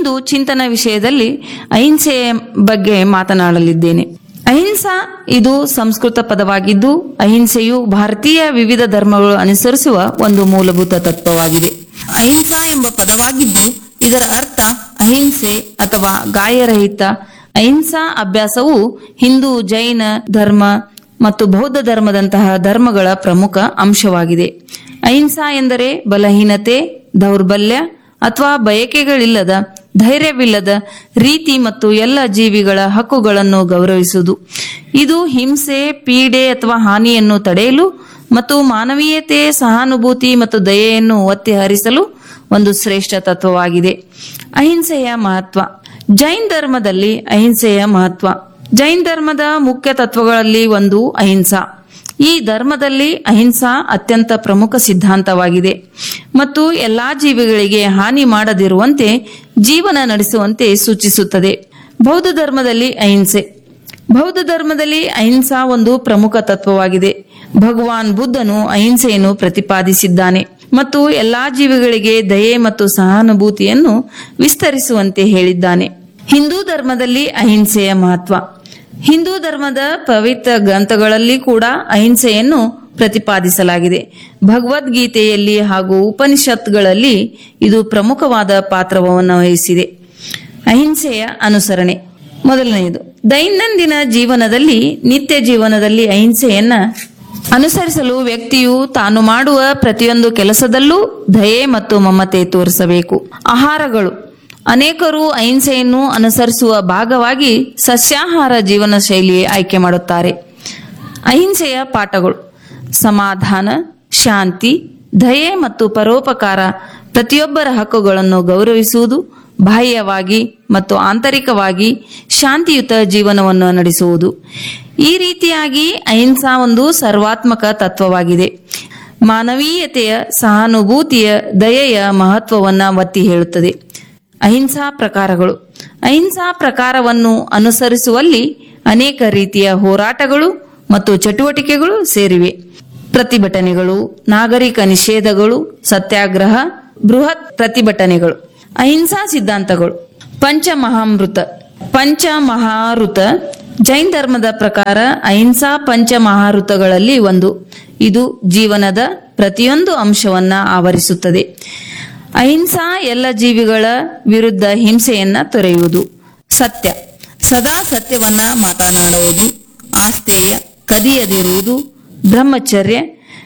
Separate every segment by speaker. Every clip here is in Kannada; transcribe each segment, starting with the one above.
Speaker 1: ಇಂದು ಚಿಂತನ ವಿಷಯದಲ್ಲಿ ಅಹಿಂಸೆಯ ಬಗ್ಗೆ ಮಾತನಾಡಲಿದ್ದೇನೆ ಅಹಿಂಸಾ ಇದು ಸಂಸ್ಕೃತ ಪದವಾಗಿದ್ದು ಅಹಿಂಸೆಯು ಭಾರತೀಯ ವಿವಿಧ ಧರ್ಮಗಳು ಅನುಸರಿಸುವ ಒಂದು ಮೂಲಭೂತ ತತ್ವವಾಗಿದೆ ಅಹಿಂಸಾ ಎಂಬ ಪದವಾಗಿದ್ದು ಇದರ ಅರ್ಥ ಅಹಿಂಸೆ ಅಥವಾ ಗಾಯರಹಿತ ಅಹಿಂಸಾ ಅಭ್ಯಾಸವು ಹಿಂದೂ ಜೈನ ಧರ್ಮ ಮತ್ತು ಬೌದ್ಧ ಧರ್ಮದಂತಹ ಧರ್ಮಗಳ ಪ್ರಮುಖ ಅಂಶವಾಗಿದೆ ಅಹಿಂಸಾ ಎಂದರೆ ಬಲಹೀನತೆ ದೌರ್ಬಲ್ಯ ಅಥವಾ ಬಯಕೆಗಳಿಲ್ಲದ ಧೈರ್ಯವಿಲ್ಲದ ರೀತಿ ಮತ್ತು ಎಲ್ಲ ಜೀವಿಗಳ ಹಕ್ಕುಗಳನ್ನು ಗೌರವಿಸುವುದು ಇದು ಹಿಂಸೆ ಪೀಡೆ ಅಥವಾ ಹಾನಿಯನ್ನು ತಡೆಯಲು ಮತ್ತು ಮಾನವೀಯತೆ ಸಹಾನುಭೂತಿ ಮತ್ತು ದಯೆಯನ್ನು ಒತ್ತಿ ಹರಿಸಲು ಒಂದು ಶ್ರೇಷ್ಠ ತತ್ವವಾಗಿದೆ ಅಹಿಂಸೆಯ ಮಹತ್ವ ಜೈನ್ ಧರ್ಮದಲ್ಲಿ ಅಹಿಂಸೆಯ ಮಹತ್ವ ಜೈನ್ ಧರ್ಮದ ಮುಖ್ಯ ತತ್ವಗಳಲ್ಲಿ ಒಂದು ಅಹಿಂಸಾ ಈ ಧರ್ಮದಲ್ಲಿ ಅಹಿಂಸಾ ಅತ್ಯಂತ ಪ್ರಮುಖ ಸಿದ್ಧಾಂತವಾಗಿದೆ ಮತ್ತು ಎಲ್ಲಾ ಜೀವಿಗಳಿಗೆ ಹಾನಿ ಮಾಡದಿರುವಂತೆ ಜೀವನ ನಡೆಸುವಂತೆ ಸೂಚಿಸುತ್ತದೆ ಬೌದ್ಧ ಧರ್ಮದಲ್ಲಿ ಅಹಿಂಸೆ ಬೌದ್ಧ ಧರ್ಮದಲ್ಲಿ ಅಹಿಂಸಾ ಒಂದು ಪ್ರಮುಖ ತತ್ವವಾಗಿದೆ ಭಗವಾನ್ ಬುದ್ಧನು ಅಹಿಂಸೆಯನ್ನು ಪ್ರತಿಪಾದಿಸಿದ್ದಾನೆ ಮತ್ತು ಎಲ್ಲಾ ಜೀವಿಗಳಿಗೆ ದಯೆ ಮತ್ತು ಸಹಾನುಭೂತಿಯನ್ನು ವಿಸ್ತರಿಸುವಂತೆ ಹೇಳಿದ್ದಾನೆ ಹಿಂದೂ ಧರ್ಮದಲ್ಲಿ ಅಹಿಂಸೆಯ ಮಹತ್ವ ಹಿಂದೂ ಧರ್ಮದ ಪವಿತ್ರ ಗ್ರಂಥಗಳಲ್ಲಿ ಕೂಡ ಅಹಿಂಸೆಯನ್ನು ಪ್ರತಿಪಾದಿಸಲಾಗಿದೆ ಭಗವದ್ಗೀತೆಯಲ್ಲಿ ಹಾಗೂ ಉಪನಿಷತ್ಗಳಲ್ಲಿ ಇದು ಪ್ರಮುಖವಾದ ಪಾತ್ರವನ್ನು ವಹಿಸಿದೆ ಅಹಿಂಸೆಯ ಅನುಸರಣೆ ಮೊದಲನೆಯದು ದೈನಂದಿನ ಜೀವನದಲ್ಲಿ ನಿತ್ಯ ಜೀವನದಲ್ಲಿ ಅಹಿಂಸೆಯನ್ನ ಅನುಸರಿಸಲು ವ್ಯಕ್ತಿಯು ತಾನು ಮಾಡುವ ಪ್ರತಿಯೊಂದು ಕೆಲಸದಲ್ಲೂ ದಯೆ ಮತ್ತು ಮಮತೆ ತೋರಿಸಬೇಕು ಆಹಾರಗಳು ಅನೇಕರು ಅಹಿಂಸೆಯನ್ನು ಅನುಸರಿಸುವ ಭಾಗವಾಗಿ ಸಸ್ಯಾಹಾರ ಜೀವನ ಶೈಲಿ ಆಯ್ಕೆ ಮಾಡುತ್ತಾರೆ ಅಹಿಂಸೆಯ ಪಾಠಗಳು ಸಮಾಧಾನ ಶಾಂತಿ ದಯೆ ಮತ್ತು ಪರೋಪಕಾರ ಪ್ರತಿಯೊಬ್ಬರ ಹಕ್ಕುಗಳನ್ನು ಗೌರವಿಸುವುದು ಬಾಹ್ಯವಾಗಿ ಮತ್ತು ಆಂತರಿಕವಾಗಿ ಶಾಂತಿಯುತ ಜೀವನವನ್ನು ನಡೆಸುವುದು ಈ ರೀತಿಯಾಗಿ ಅಹಿಂಸಾ ಒಂದು ಸರ್ವಾತ್ಮಕ ತತ್ವವಾಗಿದೆ ಮಾನವೀಯತೆಯ ಸಹಾನುಭೂತಿಯ ದಯೆಯ ಮಹತ್ವವನ್ನ ಒತ್ತಿ ಹೇಳುತ್ತದೆ ಅಹಿಂಸಾ ಪ್ರಕಾರಗಳು ಅಹಿಂಸಾ ಪ್ರಕಾರವನ್ನು ಅನುಸರಿಸುವಲ್ಲಿ ಅನೇಕ ರೀತಿಯ ಹೋರಾಟಗಳು ಮತ್ತು ಚಟುವಟಿಕೆಗಳು ಸೇರಿವೆ ಪ್ರತಿಭಟನೆಗಳು ನಾಗರಿಕ ನಿಷೇಧಗಳು ಸತ್ಯಾಗ್ರಹ ಬೃಹತ್ ಪ್ರತಿಭಟನೆಗಳು ಅಹಿಂಸಾ ಸಿದ್ಧಾಂತಗಳು ಪಂಚಮಹಾಮೃತ ಪಂಚಮಹಾಋತ ಜೈನ್ ಧರ್ಮದ ಪ್ರಕಾರ ಅಹಿಂಸಾ ಪಂಚಮಹಾಋತಗಳಲ್ಲಿ ಒಂದು ಇದು ಜೀವನದ ಪ್ರತಿಯೊಂದು ಅಂಶವನ್ನ ಆವರಿಸುತ್ತದೆ ಅಹಿಂಸಾ ಎಲ್ಲ ಜೀವಿಗಳ ವಿರುದ್ಧ ಹಿಂಸೆಯನ್ನ ತೊರೆಯುವುದು ಸತ್ಯ ಸದಾ ಸತ್ಯವನ್ನ ಮಾತನಾಡುವುದು ಆಸ್ತೇಯ ಕದಿಯದಿರುವುದು ಬ್ರಹ್ಮಚರ್ಯ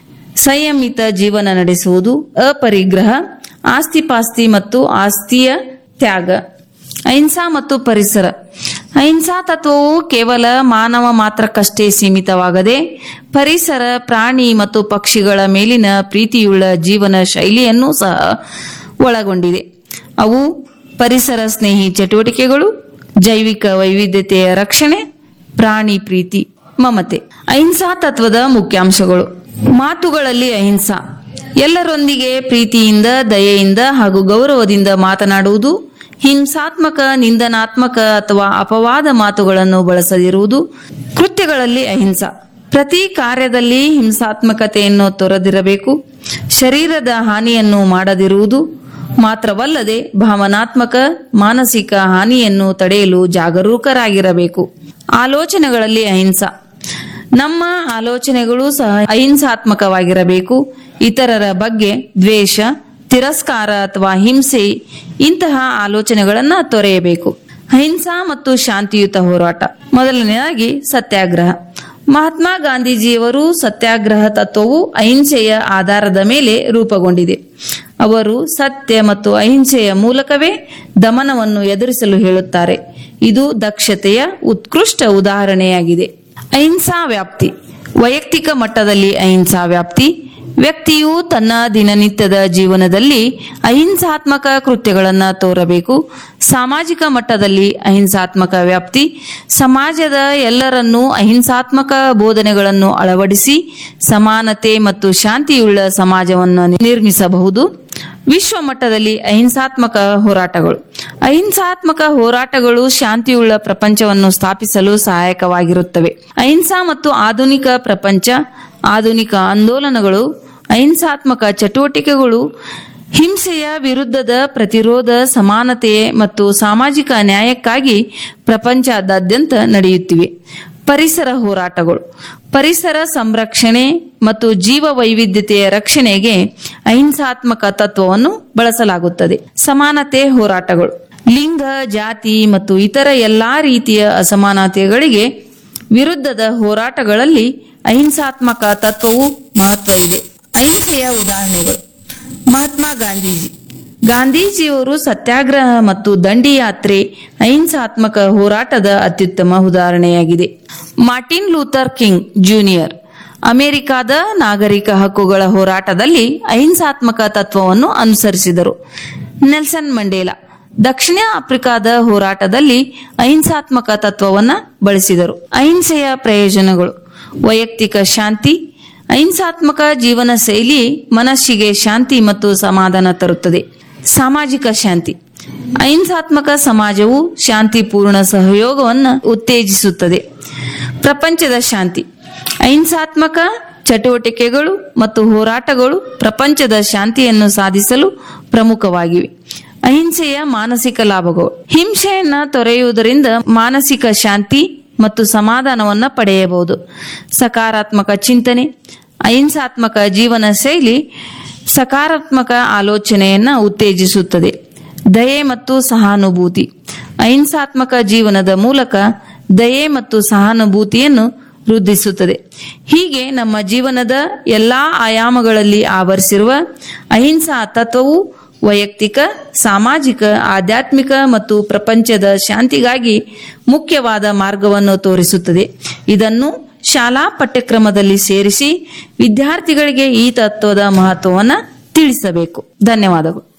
Speaker 1: ಸಂಯಮಿತ ಜೀವನ ನಡೆಸುವುದು ಅಪರಿಗ್ರಹ ಆಸ್ತಿಪಾಸ್ತಿ ಮತ್ತು ಆಸ್ತಿಯ ತ್ಯಾಗ ಅಹಿಂಸಾ ಮತ್ತು ಪರಿಸರ ಅಹಿಂಸಾ ತತ್ವವು ಕೇವಲ ಮಾನವ ಮಾತ್ರಕ್ಕಷ್ಟೇ ಸೀಮಿತವಾಗದೆ ಪರಿಸರ ಪ್ರಾಣಿ ಮತ್ತು ಪಕ್ಷಿಗಳ ಮೇಲಿನ ಪ್ರೀತಿಯುಳ್ಳ ಜೀವನ ಶೈಲಿಯನ್ನು ಸಹ ಒಳಗೊಂಡಿದೆ ಅವು ಪರಿಸರ ಸ್ನೇಹಿ ಚಟುವಟಿಕೆಗಳು ಜೈವಿಕ ವೈವಿಧ್ಯತೆಯ ರಕ್ಷಣೆ ಪ್ರಾಣಿ ಪ್ರೀತಿ ಮಮತೆ ಅಹಿಂಸಾ ತತ್ವದ ಮುಖ್ಯಾಂಶಗಳು ಮಾತುಗಳಲ್ಲಿ ಅಹಿಂಸಾ ಎಲ್ಲರೊಂದಿಗೆ ಪ್ರೀತಿಯಿಂದ ದಯೆಯಿಂದ ಹಾಗೂ ಗೌರವದಿಂದ ಮಾತನಾಡುವುದು ಹಿಂಸಾತ್ಮಕ ನಿಂದನಾತ್ಮಕ ಅಥವಾ ಅಪವಾದ ಮಾತುಗಳನ್ನು ಬಳಸದಿರುವುದು ಕೃತ್ಯಗಳಲ್ಲಿ ಅಹಿಂಸಾ ಪ್ರತಿ ಕಾರ್ಯದಲ್ಲಿ ಹಿಂಸಾತ್ಮಕತೆಯನ್ನು ತೊರೆದಿರಬೇಕು ಶರೀರದ ಹಾನಿಯನ್ನು ಮಾಡದಿರುವುದು ಮಾತ್ರವಲ್ಲದೆ ಭಾವನಾತ್ಮಕ ಮಾನಸಿಕ ಹಾನಿಯನ್ನು ತಡೆಯಲು ಜಾಗರೂಕರಾಗಿರಬೇಕು ಆಲೋಚನೆಗಳಲ್ಲಿ ಅಹಿಂಸಾ ನಮ್ಮ ಆಲೋಚನೆಗಳು ಸಹ ಅಹಿಂಸಾತ್ಮಕವಾಗಿರಬೇಕು ಇತರರ ಬಗ್ಗೆ ದ್ವೇಷ ತಿರಸ್ಕಾರ ಅಥವಾ ಹಿಂಸೆ ಇಂತಹ ಆಲೋಚನೆಗಳನ್ನ ತೊರೆಯಬೇಕು ಅಹಿಂಸಾ ಮತ್ತು ಶಾಂತಿಯುತ ಹೋರಾಟ ಮೊದಲನೆಯದಾಗಿ ಸತ್ಯಾಗ್ರಹ ಮಹಾತ್ಮ ಗಾಂಧೀಜಿಯವರು ಸತ್ಯಾಗ್ರಹ ತತ್ವವು ಅಹಿಂಸೆಯ ಆಧಾರದ ಮೇಲೆ ರೂಪುಗೊಂಡಿದೆ ಅವರು ಸತ್ಯ ಮತ್ತು ಅಹಿಂಸೆಯ ಮೂಲಕವೇ ದಮನವನ್ನು ಎದುರಿಸಲು ಹೇಳುತ್ತಾರೆ ಇದು ದಕ್ಷತೆಯ ಉತ್ಕೃಷ್ಟ ಉದಾಹರಣೆಯಾಗಿದೆ ಅಹಿಂಸಾ ವ್ಯಾಪ್ತಿ ವೈಯಕ್ತಿಕ ಮಟ್ಟದಲ್ಲಿ ಅಹಿಂಸಾ ವ್ಯಾಪ್ತಿ ವ್ಯಕ್ತಿಯು ತನ್ನ ದಿನನಿತ್ಯದ ಜೀವನದಲ್ಲಿ ಅಹಿಂಸಾತ್ಮಕ ಕೃತ್ಯಗಳನ್ನು ತೋರಬೇಕು ಸಾಮಾಜಿಕ ಮಟ್ಟದಲ್ಲಿ ಅಹಿಂಸಾತ್ಮಕ ವ್ಯಾಪ್ತಿ ಸಮಾಜದ ಎಲ್ಲರನ್ನೂ ಅಹಿಂಸಾತ್ಮಕ ಬೋಧನೆಗಳನ್ನು ಅಳವಡಿಸಿ ಸಮಾನತೆ ಮತ್ತು ಶಾಂತಿಯುಳ್ಳ ಸಮಾಜವನ್ನು ನಿರ್ಮಿಸಬಹುದು ವಿಶ್ವ ಮಟ್ಟದಲ್ಲಿ ಅಹಿಂಸಾತ್ಮಕ ಹೋರಾಟಗಳು ಅಹಿಂಸಾತ್ಮಕ ಹೋರಾಟಗಳು ಶಾಂತಿಯುಳ್ಳ ಪ್ರಪಂಚವನ್ನು ಸ್ಥಾಪಿಸಲು ಸಹಾಯಕವಾಗಿರುತ್ತವೆ ಅಹಿಂಸಾ ಮತ್ತು ಆಧುನಿಕ ಪ್ರಪಂಚ ಆಧುನಿಕ ಆಂದೋಲನಗಳು ಅಹಿಂಸಾತ್ಮಕ ಚಟುವಟಿಕೆಗಳು ಹಿಂಸೆಯ ವಿರುದ್ಧದ ಪ್ರತಿರೋಧ ಸಮಾನತೆ ಮತ್ತು ಸಾಮಾಜಿಕ ನ್ಯಾಯಕ್ಕಾಗಿ ಪ್ರಪಂಚದಾದ್ಯಂತ ನಡೆಯುತ್ತಿವೆ ಪರಿಸರ ಹೋರಾಟಗಳು ಪರಿಸರ ಸಂರಕ್ಷಣೆ ಮತ್ತು ಜೀವ ವೈವಿಧ್ಯತೆಯ ರಕ್ಷಣೆಗೆ ಅಹಿಂಸಾತ್ಮಕ ತತ್ವವನ್ನು ಬಳಸಲಾಗುತ್ತದೆ ಸಮಾನತೆ ಹೋರಾಟಗಳು ಲಿಂಗ ಜಾತಿ ಮತ್ತು ಇತರ ಎಲ್ಲಾ ರೀತಿಯ ಅಸಮಾನತೆಗಳಿಗೆ ವಿರುದ್ಧದ ಹೋರಾಟಗಳಲ್ಲಿ ಅಹಿಂಸಾತ್ಮಕ ತತ್ವವು ಮಹತ್ವ ಇದೆ ಅಹಿಂಸೆಯ ಉದಾಹರಣೆಗಳು ಮಹಾತ್ಮ ಗಾಂಧೀಜಿ ಗಾಂಧೀಜಿಯವರು ಸತ್ಯಾಗ್ರಹ ಮತ್ತು ದಂಡಿ ಯಾತ್ರೆ ಅಹಿಂಸಾತ್ಮಕ ಹೋರಾಟದ ಅತ್ಯುತ್ತಮ ಉದಾಹರಣೆಯಾಗಿದೆ ಮಾರ್ಟಿನ್ ಲೂಥರ್ ಕಿಂಗ್ ಜೂನಿಯರ್ ಅಮೆರಿಕಾದ ನಾಗರಿಕ ಹಕ್ಕುಗಳ ಹೋರಾಟದಲ್ಲಿ ಅಹಿಂಸಾತ್ಮಕ ತತ್ವವನ್ನು ಅನುಸರಿಸಿದರು ನೆಲ್ಸನ್ ಮಂಡೇಲಾ ದಕ್ಷಿಣ ಆಫ್ರಿಕಾದ ಹೋರಾಟದಲ್ಲಿ ಅಹಿಂಸಾತ್ಮಕ ತತ್ವವನ್ನ ಬಳಸಿದರು ಅಹಿಂಸೆಯ ಪ್ರಯೋಜನಗಳು ವೈಯಕ್ತಿಕ ಶಾಂತಿ ಅಹಿಂಸಾತ್ಮಕ ಜೀವನ ಶೈಲಿ ಮನಸ್ಸಿಗೆ ಶಾಂತಿ ಮತ್ತು ಸಮಾಧಾನ ತರುತ್ತದೆ ಸಾಮಾಜಿಕ ಶಾಂತಿ ಅಹಿಂಸಾತ್ಮಕ ಸಮಾಜವು ಶಾಂತಿಪೂರ್ಣ ಸಹಯೋಗವನ್ನು ಉತ್ತೇಜಿಸುತ್ತದೆ ಪ್ರಪಂಚದ ಶಾಂತಿ ಅಹಿಂಸಾತ್ಮಕ ಚಟುವಟಿಕೆಗಳು ಮತ್ತು ಹೋರಾಟಗಳು ಪ್ರಪಂಚದ ಶಾಂತಿಯನ್ನು ಸಾಧಿಸಲು ಪ್ರಮುಖವಾಗಿವೆ ಅಹಿಂಸೆಯ ಮಾನಸಿಕ ಲಾಭಗಳು ಹಿಂಸೆಯನ್ನ ತೊರೆಯುವುದರಿಂದ ಮಾನಸಿಕ ಶಾಂತಿ ಮತ್ತು ಸಮಾಧಾನವನ್ನ ಪಡೆಯಬಹುದು ಸಕಾರಾತ್ಮಕ ಚಿಂತನೆ ಅಹಿಂಸಾತ್ಮಕ ಜೀವನ ಶೈಲಿ ಸಕಾರಾತ್ಮಕ ಆಲೋಚನೆಯನ್ನ ಉತ್ತೇಜಿಸುತ್ತದೆ ದಯೆ ಮತ್ತು ಸಹಾನುಭೂತಿ ಅಹಿಂಸಾತ್ಮಕ ಜೀವನದ ಮೂಲಕ ದಯೆ ಮತ್ತು ಸಹಾನುಭೂತಿಯನ್ನು ವೃದ್ಧಿಸುತ್ತದೆ ಹೀಗೆ ನಮ್ಮ ಜೀವನದ ಎಲ್ಲಾ ಆಯಾಮಗಳಲ್ಲಿ ಆವರಿಸಿರುವ ಅಹಿಂಸಾ ತತ್ವವು ವೈಯಕ್ತಿಕ ಸಾಮಾಜಿಕ ಆಧ್ಯಾತ್ಮಿಕ ಮತ್ತು ಪ್ರಪಂಚದ ಶಾಂತಿಗಾಗಿ ಮುಖ್ಯವಾದ ಮಾರ್ಗವನ್ನು ತೋರಿಸುತ್ತದೆ ಇದನ್ನು ಶಾಲಾ ಪಠ್ಯಕ್ರಮದಲ್ಲಿ ಸೇರಿಸಿ ವಿದ್ಯಾರ್ಥಿಗಳಿಗೆ ಈ ತತ್ವದ ಮಹತ್ವವನ್ನು ತಿಳಿಸಬೇಕು ಧನ್ಯವಾದಗಳು